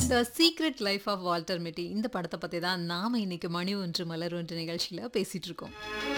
the secret life of Walter Mitty இந்த படத்தை பற்றி தான் நாம இன்னைக்கு மணி ஒன்று மலர் ஒன்று நிகழ்ச்சியில் பேசிட்டு இருக்கோம்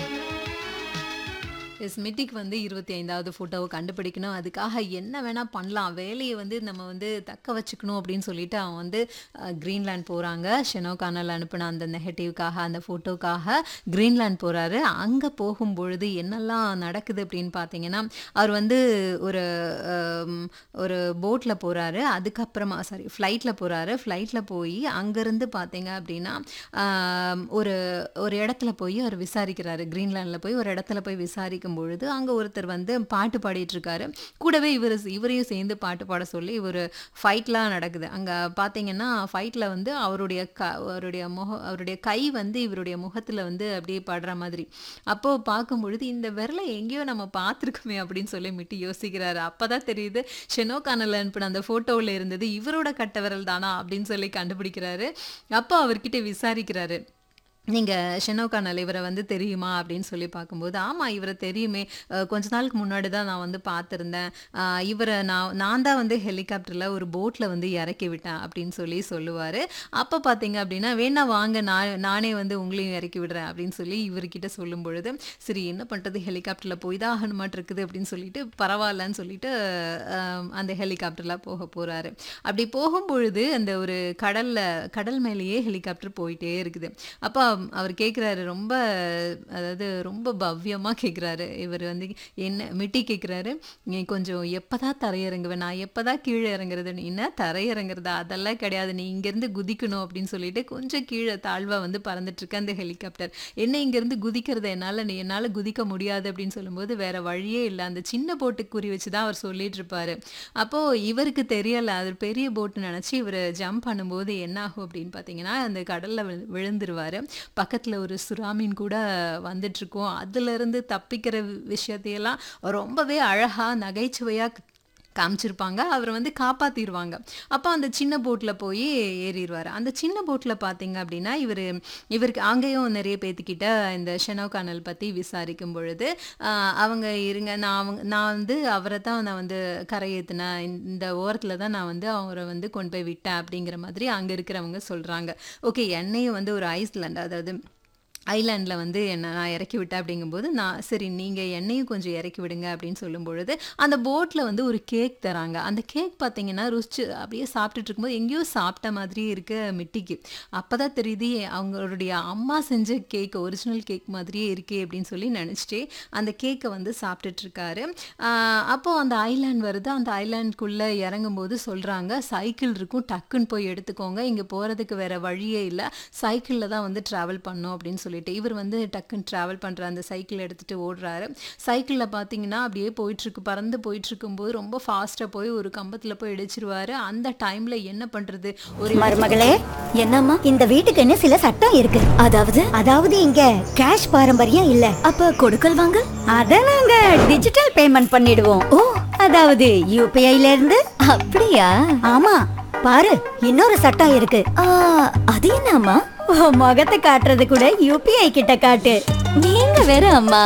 எஸ் மிட்டிக்கு வந்து இருபத்தி ஐந்தாவது ஃபோட்டோவை கண்டுபிடிக்கணும் அதுக்காக என்ன வேணால் பண்ணலாம் வேலையை வந்து நம்ம வந்து தக்க வச்சுக்கணும் அப்படின்னு சொல்லிட்டு அவன் வந்து அஹ், கிரீன்லாண்ட் போகிறாங்க ஷெனோகானல் அனுப்பின அந்த நெகட்டிவ்காக அந்த ஃபோட்டோக்காக கிரீன்லாண்ட் போகிறாரு அங்கே போகும்பொழுது என்னெல்லாம் நடக்குது அப்படின்னு பார்த்தீங்கன்னா அவர் வந்து ஒரு ஆம், ஒரு போட்டில் போகிறாரு அதுக்கப்புறமா சாரி ஃப்ளைட்டில் போகிறாரு ஃப்ளைட்டில் போய் அங்கேருந்து பார்த்தீங்க அப்படின்னா ஆம், ஒரு ஒரு இடத்துல போய் அவர் விசாரிக்கிறாரு கிரீன்லாண்டில் போய் ஒரு இடத்துல போய் விசாரிக்கும் பொழுது அங்கே ஒருத்தர் வந்து பாட்டு பாடிட்டு இருக்காரு கூடவே இவர் இவரையும் சேர்ந்து பாட்டு பாட சொல்லி ஒரு ஃபைட்லாம் நடக்குது அங்கே பார்த்தீங்கன்னா ஃபைட்டில் வந்து அவருடைய க அவருடைய முக அவருடைய கை வந்து இவருடைய முகத்தில் வந்து அப்படியே படுற மாதிரி அப்போது பார்க்கும் பொழுது இந்த விரலை எங்கேயோ நம்ம பார்த்துருக்கோமே அப்படின்னு சொல்லி மிட்டி யோசிக்கிறாரு அப்போ தான் தெரியுது ஷெனோகானல் அனுப்பின அந்த ஃபோட்டோவில் இருந்தது இவரோட கட்ட விரல் தானா அப்படின்னு சொல்லி கண்டுபிடிக்கிறாரு அப்போ அவர்கிட்ட விசாரிக்கிறாரு நீங்கள் ஷெனோகானல் இவரை வந்து தெரியுமா அப்படின்னு சொல்லி பார்க்கும்போது ஆமாம் இவரை தெரியுமே அஹ் கொஞ்ச நாளுக்கு முன்னாடி தான் நான் வந்து பார்த்துருந்தேன் அஹ் இவரை நான் நான் தான் வந்து ஹெலிகாப்டரில் ஒரு போட்டில் வந்து இறக்கி விட்டேன் அப்படின்னு சொல்லி சொல்லுவார் அப்போ பார்த்தீங்க அப்படின்னா வேணா வாங்க நான் நானே வந்து உங்களையும் இறக்கி விடுறேன் அப்படின்னு சொல்லி இவர்கிட்ட சொல்லும் பொழுது சரி என்ன பண்ணுறது ஹெலிகாப்டரில் போய் தான் ஆகணுமாட்டு இருக்குது அப்படின்னு சொல்லிட்டு பரவாயில்லன்னு சொல்லிட்டு அஹ் அந்த ஹெலிகாப்டரில் போக போகிறாரு அப்படி போகும்பொழுது அந்த ஒரு கடலில் கடல் மேலேயே ஹெலிகாப்டர் போயிட்டே இருக்குது அப்போ அவர் கேட்குறாரு ரொம்ப அதாவது ரொம்ப பவ்யமாக கேட்குறாரு இவர் வந்து என்ன மிட்டி கேட்குறாரு நீ கொஞ்சம் எப்போ தான் தரையிறங்குவேன் நான் எப்போ தான் கீழே இறங்குறது என்ன தரையிறங்குறதா அதெல்லாம் கிடையாது நீ இங்கேருந்து குதிக்கணும் அப்படின்னு சொல்லிட்டு கொஞ்சம் கீழே தாழ்வாக வந்து பறந்துட்டு இருக்க அந்த ஹெலிகாப்டர் என்ன இங்கேருந்து குதிக்கிறத என்னால் நீ என்னால் குதிக்க முடியாது அப்படின்னு சொல்லும்போது வேற வழியே இல்லை அந்த சின்ன போட்டுக்கு குறி வச்சு தான் அவர் சொல்லிட்டு இருப்பாரு அப்போது இவருக்கு தெரியலை அது பெரிய போட்டு நினச்சி இவர் ஜம்ப் பண்ணும்போது என்ன ஆகும் அப்படின்னு பார்த்தீங்கன்னா அந்த கடலில் விழு விழுந்துருவார் பக்கத்தில் ஒரு சுறாமீன் கூட வந்துட்டுருக்கோம் அதுலேருந்து தப்பிக்கிற வி- விஷயத்தையெல்லாம் ரொம்பவே அழகாக நகைச்சுவையாக காமிச்சிருப்பாங்க அவரை வந்து காப்பாற்றிடுவாங்க அப்போ அந்த சின்ன போட்டில் போய் ஏறிடுவார் அந்த சின்ன போட்டில் பார்த்தீங்க அப்படின்னா இவர் இவருக்கு அங்கேயும் நிறைய பேத்துக்கிட்ட இந்த ஷெனோகானல் பற்றி விசாரிக்கும் பொழுது ஆஹ், அவங்க இருங்க நான் அவங்க நான் வந்து அவரை தான் நான் வந்து கரையேற்றினேன் இந்த ஓரத்தில் தான் நான் வந்து அவரை வந்து கொண்டு போய் விட்டேன் அப்படிங்கிற மாதிரி அங்கே இருக்கிறவங்க சொல்கிறாங்க ஓகே என்னையும் வந்து ஒரு ஐஸ்லாண்ட் அதாவது ஐலாண்டில் வந்து என்ன நான் இறக்கி விட்டேன் அப்படிங்கும்போது நான் சரி நீங்கள் என்னையும் கொஞ்சம் இறக்கி விடுங்க அப்படின்னு சொல்லும் பொழுது அந்த போட்டில் வந்து ஒரு கேக் தராங்க அந்த கேக் பார்த்தீங்கன்னா ருசிச்சு அப்படியே சாப்பிட்டுட்டு இருக்கும்போது எங்கேயோ சாப்பிட்ட மாதிரியே இருக்கு மிட்டிக்கு அப்போ தான் தெரியுது அவங்களுடைய அம்மா செஞ்ச கேக் ஒரிஜினல் கேக் மாதிரியே இருக்கே அப்படின்னு சொல்லி நினச்சிட்டே அந்த கேக்கை வந்து சாப்பிட்டுட்டு இருக்காரு ஆஹ் அப்போ அந்த ஐலாண்ட் வருது அந்த ஐலாண்டுக்குள்ளே இறங்கும்போது சொல்கிறாங்க சைக்கிள் இருக்கும் டக்குன்னு போய் எடுத்துக்கோங்க இங்கே போகிறதுக்கு வேற வழியே இல்லை சைக்கிளில் தான் வந்து ட்ராவல் பண்ணோம் அப்படின்னு சொல்லிட்டு இவர் வந்து டக்குன்னு ட்ராவல் பண்ணுற அந்த சைக்கிள் எடுத்துகிட்டு ஓடுறாரு சைக்கிளில் பார்த்தீங்கன்னா அப்படியே போயிட்டுருக்கு பறந்து போயிட்டு இருக்கும்போது ரொம்ப ஃபாஸ்ட்டாக போய் ஒரு கம்பத்தில் போய் இடிச்சிருவாரு அந்த டைமில் என்ன பண்ணுறது ஒரு மருமகளே என்னம்மா இந்த வீட்டுக்குன்னு சில சட்டம் இருக்கு அதாவது அதாவது இங்க கேஷ் பாரம்பரியம் இல்ல அப்ப கொடுக்கல் வாங்க அத நாங்க டிஜிட்டல் பேமெண்ட் பண்ணிடுவோம் ஓ அதாவது யூபிஐல இருந்து அப்படியா ஆமா பாரு இன்னொரு சட்டம் இருக்கு ஆ, அது என்னம்மா உன் முகத்தை காட்டுறது கூட யூபிஐ கிட்ட காட்டு நீங்க வேற அம்மா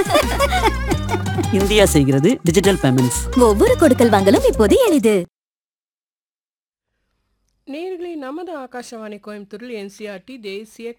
இந்தியா செய்கிறது டிஜிட்டல் பேமெண்ட்ஸ் ஒவ்வொரு கொடுக்கல் வாங்கலும் இப்போது எளிது நேயர்களே நமது ஆகாஷவாணி கோயம்புத்தூரில் என்சிஆர்டி தேசிய